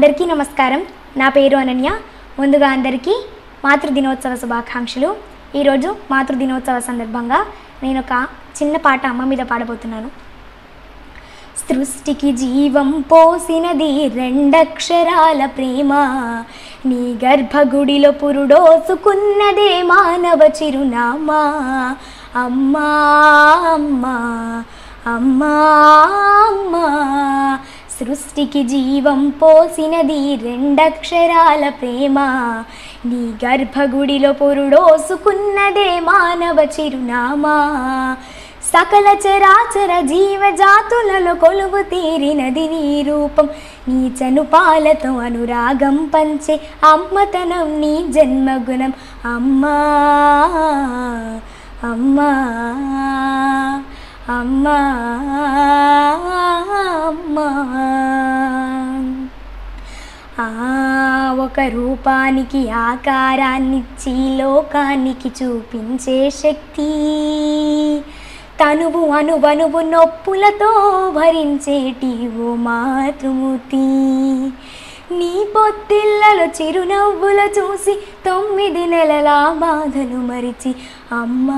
అందరికీ నమస్కారం నా పేరు అనన్య ముందుగా అందరికీ మాతృదినోత్సవ శుభాకాంక్షలు ఈరోజు మాతృదినోత్సవ సందర్భంగా నేను ఒక చిన్న పాట అమ్మ మీద పాడబోతున్నాను సృష్టికి జీవం పోసినది రెండక్షరాల ప్రేమ నీ గర్భగుడిలో పురుడోసుకున్నదే మానవ చిరునామా అమ్మా అమ్మా అమ్మా అమ్మా సృష్టికి జీవం పోసినది రెండక్షరాల ప్రేమ నీ గర్భగుడిలో పురుడోసుకున్నదే మానవ చిరునామా సకల చరాచర జీవజాతులలో కొలువు తీరినది నీ రూపం నీ చనుపాలతో అనురాగం పంచే అమ్మతనం నీ జన్మగుణం అమ్మా అమ్మా అమ్మా అమ్మా ఆ ఒక రూపానికి ఆకారాన్నిచ్చి లోకానికి చూపించే శక్తి తనువు అనువనువు నొప్పులతో భరించేటి ఓ మాతృమూర్తి నీ పొత్తిళ్ళలో చిరునవ్వుల చూసి తొమ్మిది నెలల బాధలు మరిచి అమ్మా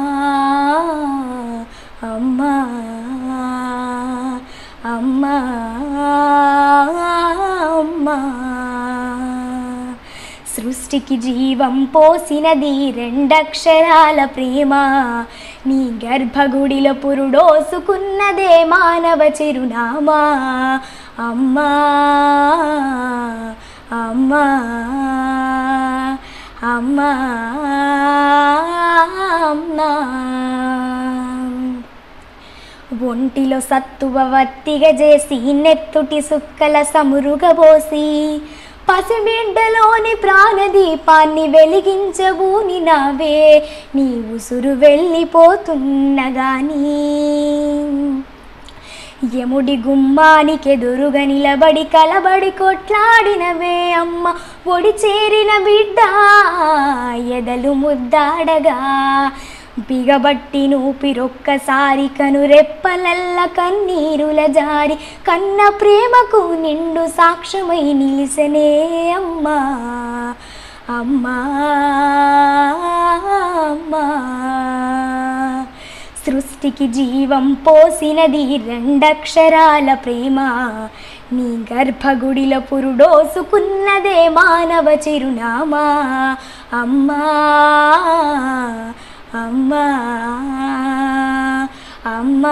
అమ్మా అమ్మా అమ్మా సృష్టికి జీవం పోసినది రెండక్షరాల ప్రేమ నీ గర్భగుడిలో పురుడోసుకున్నదే మానవ చిరునామా అమ్మా అమ్మా అమ్మా అమ్మా ఒంటిలో సత్తువ వత్తిగా చేసి నెత్తుటి సుక్కల సమురుగబోసి పసిబిడ్డలోని ప్రాణదీపాన్ని వెలిగించబూని నావే నీ ఉసురు వెళ్ళిపోతున్నగాని యముడి గుమ్మానికెదురుగా నిలబడి కలబడి కొట్లాడినవే అమ్మ ఒడి చేరిన బిడ్డ ఎదలు ముద్దాడగా బిగబట్టి నూపిరొక్కసారి కను రెప్పలల్ల కన్నీరుల జారి కన్న ప్రేమకు నిండు సాక్ష్యమై నిలిసనే అమ్మా అమ్మా అమ్మా సృష్టికి జీవం పోసినది రెండక్షరాల ప్రేమ నీ గర్భగుడిలో పురుడోసుకున్నదే మానవ చిరునామా అమ్మా అమ్మా అమ్మా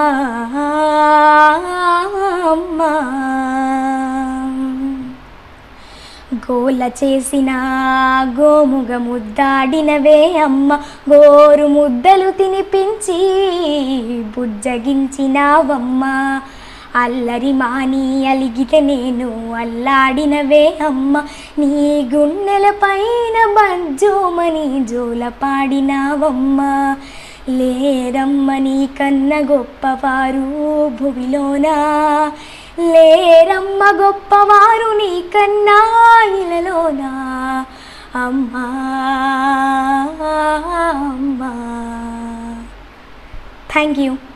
అమ్మా గోల చేసిన గోముగ ముద్దాడినవే అమ్మ గోరు ముద్దలు తినిపించి బుజ్జగించినావమ్మ అల్లరి మాని అలిగితే నేను అల్లాడినవే అమ్మ నీ గుండెల పైన బజ్జోమని జోల పాడినావమ్మ లేరమ్మ నీ కన్న గొప్పవారు భువిలోనా లేరమ్మ గొప్పవారు నీ కన్నా ఇలలోనా అమ్మా అమ్మా థ్యాంక్ యూ